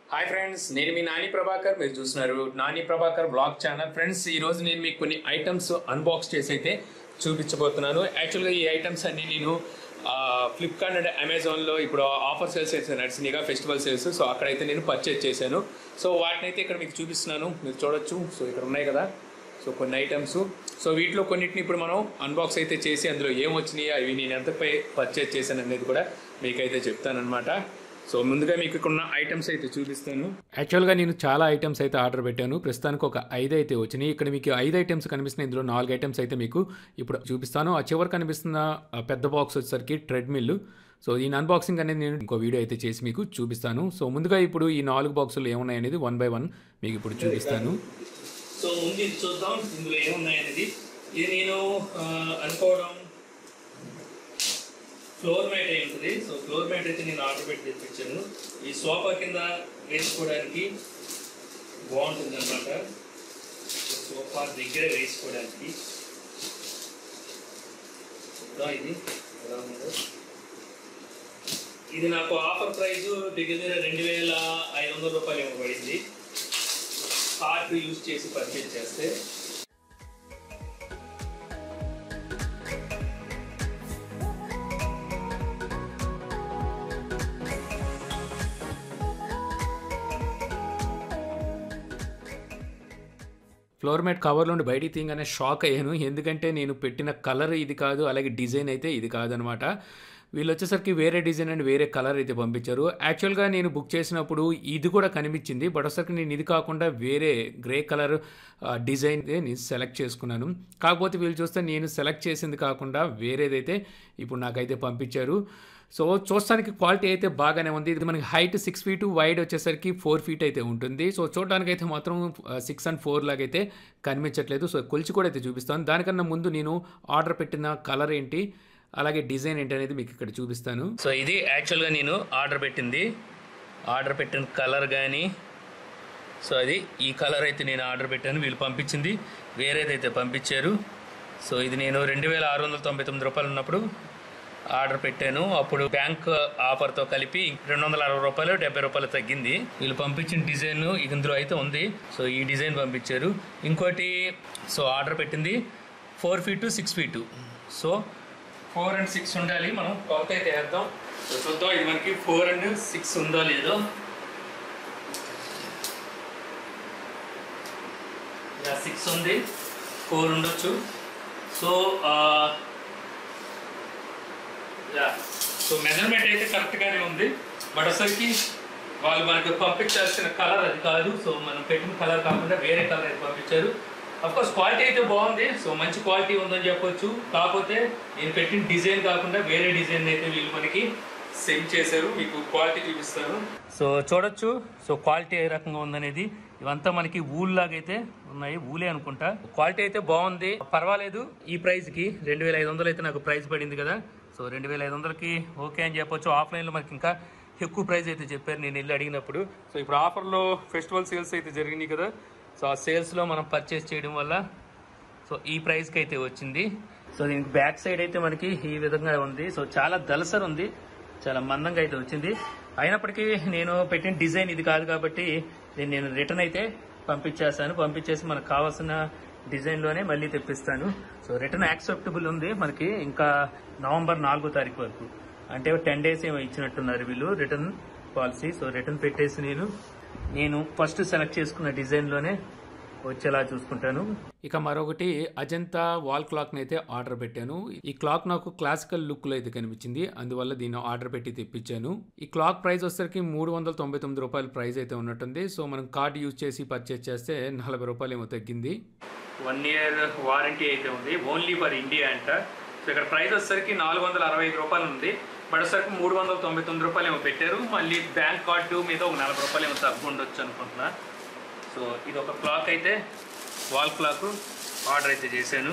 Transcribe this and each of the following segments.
hi friends నేను మీ నాని ప్రభాకర్ మీరు చూస్తున్నారు Nani Prabhakar blog channel friends ఈ రోజు నేను మీకు కొన్ని ఐటమ్స్ అన్బాక్స్ చేసి అయితే చూపించబోతున్నాను యాక్చువల్గా ఈ ఐటమ్స్ అన్ని నేను ఫ్లిప్కార్ట్ అండ్ అమెజాన్లో ఇప్పుడు ఆఫర్ సేల్స్ అయితే నడిచినాయిగా ఫెస్టివల్ సేల్స్ సో అక్కడైతే నేను పర్చేజ్ చేశాను సో వాటిని అయితే ఇక్కడ మీకు చూపిస్తున్నాను మీరు చూడొచ్చు సో ఇక్కడ ఉన్నాయి కదా సో కొన్ని ఐటమ్స్ సో వీటిలో కొన్నిటిని ఇప్పుడు మనం అన్బాక్స్ అయితే చేసి అందులో ఏం వచ్చినాయి అవి నేను ఎంతపై పర్చేజ్ చేశాను అనేది కూడా మీకైతే చెప్తానమాట సో ముందుగా మీకు ఇక్కడ ఉన్న ఐటమ్స్ అయితే చూపిస్తాను యాక్చువల్గా నేను చాలా ఐటమ్స్ అయితే ఆర్డర్ పెట్టాను ప్రస్తుతానికి ఒక ఐదు అయితే వచ్చినాయి ఇక్కడ మీకు ఐదు ఐటమ్స్ కనిపిస్తున్నాయి ఇందులో నాలుగు ఐటమ్స్ అయితే మీకు ఇప్పుడు చూపిస్తాను ఆ చివరి కనిపిస్తున్న ఆ పెద్ద బాక్స్ వచ్చేసరికి ట్రెడ్మిల్ సో ఈ అన్బాక్సింగ్ అనేది నేను ఇంకో వీడియో అయితే చేసి మీకు చూపిస్తాను సో ముందుగా ఇప్పుడు ఈ నాలుగు బాక్సులు ఏమున్నాయి అనేది వన్ బై వన్ మీకు ఇప్పుడు చూపిస్తాను సో ముందు ఇది చూద్దాం ఇందులో ఏమున్నాయి అనేది ఇది నేను ఆ, అనుకోవడం ఫ్లోర్ మ్యాట్ అయి ఉంటుంది సో ఫ్లోర్ మ్యాట్ అయితే నేను ఆర్డర్ పెట్టి తెప్పించాను ఈ సోఫా కింద వేసుకోవడానికి బాగుంటుంది అనమాట సోఫా దగ్గర వేసుకోవడానికి చూద్దాం ఇది ఎలా ఉందో ఇది నాకు ఆఫర్ ప్రైస్ దగ్గర దగ్గర రెండు వేల ఐదు వందల రూపాయలు ఏమో పడింది కార్డు యూజ్ చేసి పర్చేజ్ చేస్తే ఫ్లోర్ మ్యాట్ కవర్లో నుండి బయటికి తీయగానే షాక్ అయ్యాను ఎందుకంటే నేను పెట్టిన కలర్ ఇది కాదు అలాగే డిజైన్ అయితే ఇది కాదనమాట వీళ్ళు వచ్చేసరికి వేరే డిజైన్ అండ్ వేరే కలర్ అయితే పంపించారు యాక్చువల్గా నేను బుక్ చేసినప్పుడు ఇది కూడా కనిపించింది బట్ ఒకసారి నేను ఇది కాకుండా వేరే గ్రే కలర్ డిజైన్ నేను సెలెక్ట్ చేసుకున్నాను కాకపోతే వీళ్ళు చూస్తే నేను సెలెక్ట్ చేసింది కాకుండా వేరేదైతే ఇప్పుడు నాకైతే పంపించారు సో చూస్తానికి క్వాలిటీ అయితే బాగానే ఉంది ఇది మనకి హైట్ సిక్స్ ఫీట్ వైడ్ వచ్చేసరికి ఫోర్ ఫీట్ అయితే ఉంటుంది సో చూడడానికి అయితే మాత్రం సిక్స్ అండ్ ఫోర్ లాగైతే కనిపించట్లేదు సో కొలిచి కూడా అయితే చూపిస్తాను దానికన్నా ముందు నేను ఆర్డర్ పెట్టిన కలర్ ఏంటి అలాగే డిజైన్ ఏంటి అనేది మీకు ఇక్కడ చూపిస్తాను సో ఇది యాక్చువల్గా నేను ఆర్డర్ పెట్టింది ఆర్డర్ పెట్టిన కలర్ కానీ సో అది ఈ కలర్ అయితే నేను ఆర్డర్ పెట్టాను వీళ్ళు పంపించింది వేరేదైతే పంపించారు సో ఇది నేను రెండు వేల ఆరు వందల తొంభై తొమ్మిది రూపాయలు ఉన్నప్పుడు ఆర్డర్ పెట్టాను అప్పుడు బ్యాంక్ ఆఫర్తో కలిపి రెండు వందల అరవై రూపాయలు డెబ్బై రూపాయలు తగ్గింది వీళ్ళు పంపించిన డిజైన్ ఇందులో అయితే ఉంది సో ఈ డిజైన్ పంపించారు ఇంకోటి సో ఆర్డర్ పెట్టింది four feet six feet so four and six ఉండాలి మనం కొలత అయితే వేద్దాం సో చూద్దాం ఇది మనకి ఫోర్ అండ్ సిక్స్ ఉందో లేదో ఇలా సిక్స్ ఉంది ఫోర్ ఉండొచ్చు సో యా సో మెజర్మెంట్ అయితే కరెక్ట్గానే ఉంది బట్ అసలుకి వాళ్ళు మనకు పంపించాల్సిన కలర్ అది కాదు సో మనం పెట్టిన కలర్ కాకుండా వేరే కలర్ అయితే పంపించారు కోర్స్ క్వాలిటీ అయితే బాగుంది సో మంచి క్వాలిటీ ఉందని చెప్పొచ్చు కాకపోతే నేను పెట్టిన డిజైన్ కాకుండా వేరే డిజైన్ అయితే వీళ్ళు మనకి సెండ్ చేశారు మీకు క్వాలిటీ చూపిస్తాను సో చూడొచ్చు సో క్వాలిటీ ఏ రకంగా ఉందనేది ఇవంతా మనకి ఊల్ లాగైతే ఉన్నాయి ఊలే అనుకుంటా క్వాలిటీ అయితే బాగుంది పర్వాలేదు ఈ ప్రైస్ కి రెండు వేల ఐదు వందలు అయితే నాకు ప్రైస్ పడింది కదా సో రెండు వేల ఐదు వందలకి ఓకే అని చెప్పొచ్చు ఆఫ్లైన్లో మనకి ఇంకా ఎక్కువ ప్రైస్ అయితే చెప్పారు నేను వెళ్ళి అడిగినప్పుడు సో ఇప్పుడు ఆఫర్లో ఫెస్టివల్ సేల్స్ అయితే జరిగినాయి కదా సో ఆ సేల్స్లో మనం పర్చేస్ చేయడం వల్ల సో ఈ ప్రైస్కి అయితే వచ్చింది సో దీనికి బ్యాక్ సైడ్ అయితే మనకి ఈ విధంగా ఉంది సో చాలా దలసర్ ఉంది చాలా మందంగా అయితే వచ్చింది అయినప్పటికీ నేను పెట్టిన డిజైన్ ఇది కాదు కాబట్టి దీన్ని నేను రిటర్న్ అయితే పంపించేస్తాను పంపించేసి మనకు కావాల్సిన డిజైన్లోనే మళ్ళీ తెప్పిస్తాను సో రిటర్న్ యాక్సెప్టబుల్ ఉంది మనకి ఇంకా నవంబర్ నాలుగో తారీఖు వరకు అంటే టెన్ డేస్ ఏమో ఇచ్చినట్టున్నారు వీళ్ళు రిటర్న్ పాలసీ సో రిటర్న్ పెట్టేసి నేను నేను ఫస్ట్ సెలెక్ట్ చేసుకున్న డిజైన్లోనే వచ్చేలా చూసుకుంటాను ఇక మరొకటి అజంతా వాల్ క్లాక్ అయితే ఆర్డర్ పెట్టాను ఈ క్లాక్ నాకు క్లాసికల్ లుక్ లో అయితే కనిపించింది అందువల్ల దీన్ని ఆర్డర్ పెట్టి తెప్పించాను ఈ క్లాక్ ప్రైస్ వచ్చేసరికి మూడు వందల తొంభై తొమ్మిది రూపాయల ప్రైస్ అయితే ఉన్నట్టుంది సో మనం కార్డ్ యూజ్ చేసి పర్చేస్ చేస్తే నలభై రూపాయలు ఏమో తగ్గింది వన్ ఇయర్ వారంటీ అయితే ఉంది ఓన్లీ ఫర్ ఇండియా అంట సో ఇక్కడ ప్రైస్ వచ్చేసరికి నాలుగు వందల అరవై ఐదు రూపాయలు ఉంది బట్ వచ్చేసరికి మూడు వందల తొంభై తొమ్మిది రూపాయలు ఏమో పెట్టారు మళ్ళీ బ్యాంక్ కార్డు మీద ఒక నలభై రూపాయలు ఏమో తగ్గు ఉండొచ్చు అనుకుంటున్నా సో ఇది ఒక క్లాక్ అయితే వాల్ క్లాక్ ఆర్డర్ అయితే చేశాను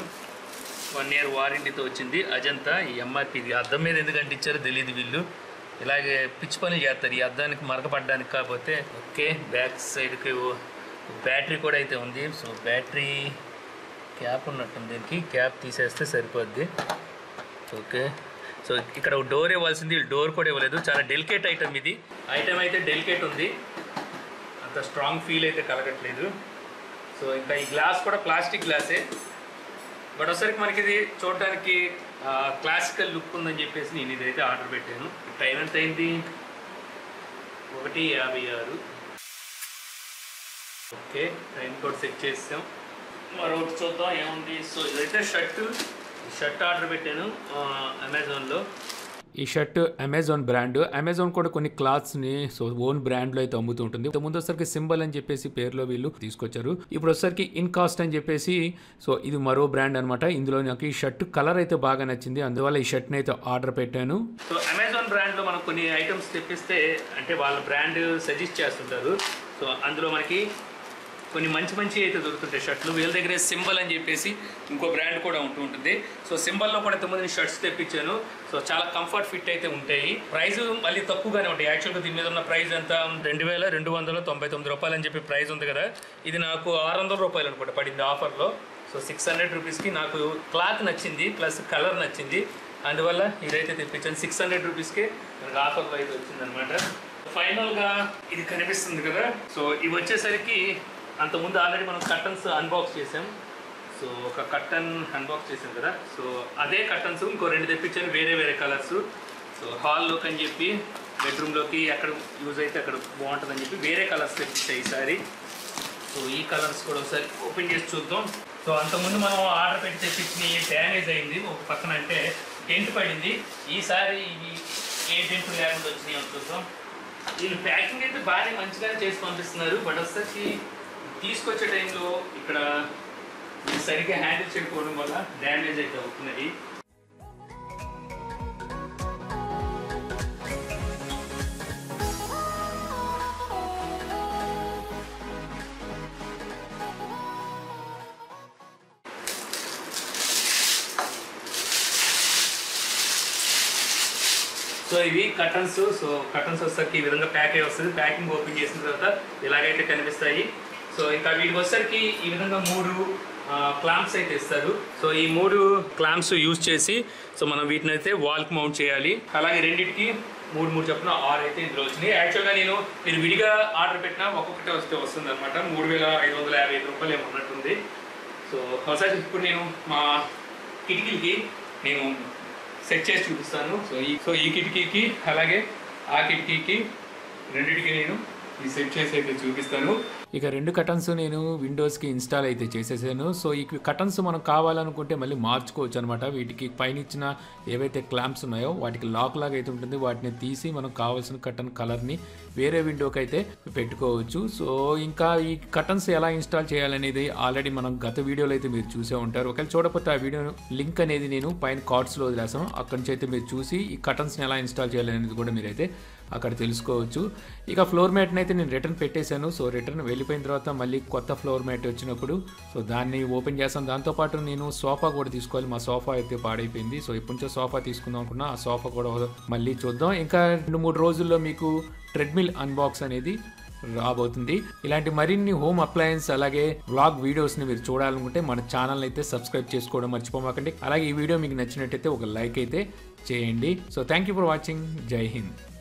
వన్ ఇయర్ వారంటీతో వచ్చింది అజంతా ఈ ఎంఆర్పి ఇది అద్దం మీద ఎందుకు అంటించారో తెలియదు వీళ్ళు ఇలాగే పిచ్చి పనులు చేస్తారు ఈ అద్దానికి మరకపడడానికి కాకపోతే ఓకే బ్యాక్ సైడ్కి బ్యాటరీ కూడా అయితే ఉంది సో బ్యాటరీ క్యాప్ ఉన్నట్టుంది దీనికి క్యాప్ తీసేస్తే సరిపోద్ది ఓకే సో ఇక్కడ డోర్ ఇవ్వాల్సింది డోర్ కూడా ఇవ్వలేదు చాలా డెలికేట్ ఐటమ్ ఇది ఐటమ్ అయితే డెలికేట్ ఉంది అంత స్ట్రాంగ్ ఫీల్ అయితే కలగట్లేదు సో ఇంకా ఈ గ్లాస్ కూడా ప్లాస్టిక్ గ్లాసే బట్ ఒకసారికి మనకి ఇది చూడడానికి క్లాసికల్ లుక్ ఉందని చెప్పేసి నేను ఇదైతే ఆర్డర్ పెట్టాను టైం ఎంత అయింది ఒకటి యాభై ఆరు ఓకే టైం కూడా సెట్ చేసాం మరొకటి చూద్దాం ఏముంది సో ఇదైతే షర్ట్ షర్ట్ ఆర్డర్ పెట్టాను అమెజాన్లో ఈ షర్ట్ అమెజాన్ బ్రాండ్ అమెజాన్ కూడా కొన్ని క్లాత్స్ ని సో ఓన్ బ్రాండ్ లో అయితే అమ్ముతూ ఉంటుంది ఇంతకు ముందు వచ్చరికి సింబల్ అని చెప్పేసి పేరులో వీళ్ళు తీసుకొచ్చారు ఇప్పుడు వచ్చరికి ఇన్ కాస్ట్ అని చెప్పేసి సో ఇది మరో బ్రాండ్ అనమాట ఇందులో నాకు ఈ షర్ట్ కలర్ అయితే బాగా నచ్చింది అందువల్ల ఈ షర్ట్ ని అయితే ఆర్డర్ పెట్టాను సో అమెజాన్ బ్రాండ్లో మనం కొన్ని ఐటమ్స్ తెప్పిస్తే అంటే వాళ్ళ బ్రాండ్ సజెస్ట్ చేస్తుంటారు సో అందులో మనకి కొన్ని మంచి మంచి అయితే దొరుకుతుంటాయి షర్ట్లు వీళ్ళ దగ్గర సింబల్ అని చెప్పేసి ఇంకో బ్రాండ్ కూడా ఉంటూ ఉంటుంది సో సింబల్లో కూడా తొమ్మిది షర్ట్స్ తెప్పించాను సో చాలా కంఫర్ట్ ఫిట్ అయితే ఉంటాయి ప్రైస్ మళ్ళీ తక్కువగానే ఉంటాయి యాక్చువల్గా దీని మీద ఉన్న ప్రైస్ ఎంత రెండు వేల రెండు వందల తొంభై తొమ్మిది రూపాయలు అని చెప్పి ప్రైస్ ఉంది కదా ఇది నాకు ఆరు వందల రూపాయలు అనుకుంటా పడింది ఆఫర్లో సో సిక్స్ హండ్రెడ్ రూపీస్కి నాకు క్లాత్ నచ్చింది ప్లస్ కలర్ నచ్చింది అందువల్ల ఇదైతే తెప్పించాను సిక్స్ హండ్రెడ్ రూపీస్కి నాకు ఆఫర్లో అయితే వచ్చిందనమాట ఫైనల్గా ఇది కనిపిస్తుంది కదా సో ఇవి వచ్చేసరికి అంతకుముందు ఆల్రెడీ మనం కర్టన్స్ అన్బాక్స్ చేసాం సో ఒక కర్టన్ అన్బాక్స్ చేసాం కదా సో అదే కర్టన్స్ ఇంకో రెండు తెప్పించాను వేరే వేరే కలర్స్ సో హాల్లోకి అని చెప్పి బెడ్రూమ్లోకి ఎక్కడ యూజ్ అయితే అక్కడ బాగుంటుందని చెప్పి వేరే కలర్స్ తెప్పించాయి ఈసారి సో ఈ కలర్స్ కూడా ఒకసారి ఓపెన్ చేసి చూద్దాం సో అంతకుముందు మనం ఆర్డర్ పెట్టి తెప్పించి డ్యామేజ్ అయింది ఒక పక్కన అంటే టెంట్ పడింది ఈసారి ఇవి ఏ టెంట్ లేకుండా వచ్చినాయి అని చూద్దాం వీళ్ళు ప్యాకింగ్ అయితే బాగానే మంచిగానే చేసి పంపిస్తున్నారు బట్ వచ్చేసి తీసుకొచ్చే టైంలో ఇక్కడ ఇది సరిగ్గా హ్యాండిల్ చేయకపోవడం వల్ల డ్యామేజ్ అయితే అవుతున్నది సో ఇవి కటన్స్ సో కటన్స్ వచ్చేసరికి ఈ విధంగా ప్యాక్ అయ్యి వస్తుంది ప్యాకింగ్ ఓపెన్ చేసిన తర్వాత ఇలాగైతే కనిపిస్తాయి సో ఇంకా వీటికి వచ్చేసరికి ఈ విధంగా మూడు క్లాంప్స్ అయితే ఇస్తారు సో ఈ మూడు క్లాంప్స్ యూజ్ చేసి సో మనం వీటిని అయితే వాల్కి మౌంట్ చేయాలి అలాగే రెండింటికి మూడు మూడు చొప్పున ఆరు అయితే ఇందులో వచ్చినాయి యాక్చువల్గా నేను మీరు విడిగా ఆర్డర్ పెట్టినా ఒక్కొక్కటి వస్తే వస్తుంది అనమాట మూడు వేల ఐదు వందల యాభై ఐదు రూపాయలు ఏమో ఉన్నట్టుంది సో ఒకసారి ఇప్పుడు నేను మా కిటికీలకి నేను సెట్ చేసి చూపిస్తాను సో ఈ సో ఈ కిటికీకి అలాగే ఆ కిటికీకి రెండింటికి నేను ఈ సెట్ చేసి అయితే చూపిస్తాను ఇక రెండు కటన్స్ నేను విండోస్కి ఇన్స్టాల్ అయితే చేసేసాను సో ఈ కటన్స్ మనం కావాలనుకుంటే మళ్ళీ మార్చుకోవచ్చు అనమాట వీటికి పైన ఇచ్చిన ఏవైతే క్లాంప్స్ ఉన్నాయో వాటికి లాక్ లాగా అయితే ఉంటుంది వాటిని తీసి మనం కావాల్సిన కటన్ కలర్ని వేరే విండోకి అయితే పెట్టుకోవచ్చు సో ఇంకా ఈ కటన్స్ ఎలా ఇన్స్టాల్ చేయాలనేది ఆల్రెడీ మనం గత వీడియోలో అయితే మీరు చూసే ఉంటారు ఒకవేళ చూడకపోతే ఆ వీడియో లింక్ అనేది నేను పైన కార్డ్స్లో వదిలేసాను అక్కడి నుంచి అయితే మీరు చూసి ఈ కటన్స్ని ఎలా ఇన్స్టాల్ చేయాలనేది కూడా మీరైతే అక్కడ తెలుసుకోవచ్చు ఇక ఫ్లోర్ మ్యాట్ని అయితే నేను రిటర్న్ పెట్టేశాను సో రిటర్న్ వెళ్ళిపోయిన తర్వాత మళ్ళీ కొత్త ఫ్లోర్ మ్యాట్ వచ్చినప్పుడు సో దాన్ని ఓపెన్ చేస్తాను దాంతోపాటు నేను సోఫా కూడా తీసుకోవాలి మా సోఫా అయితే పాడైపోయింది సో ఇప్పటి నుంచో సోఫా తీసుకుందాం అనుకున్నా ఆ సోఫా కూడా మళ్ళీ చూద్దాం ఇంకా రెండు మూడు రోజుల్లో మీకు ట్రెడ్మిల్ అన్బాక్స్ అనేది రాబోతుంది ఇలాంటి మరిన్ని హోమ్ అప్లయన్స్ అలాగే వ్లాగ్ వీడియోస్ని మీరు చూడాలనుకుంటే మన ఛానల్ అయితే సబ్స్క్రైబ్ చేసుకోవడం మర్చిపోమాకండి అలాగే ఈ వీడియో మీకు నచ్చినట్టయితే ఒక లైక్ అయితే చేయండి so thank you for watching జై హింద్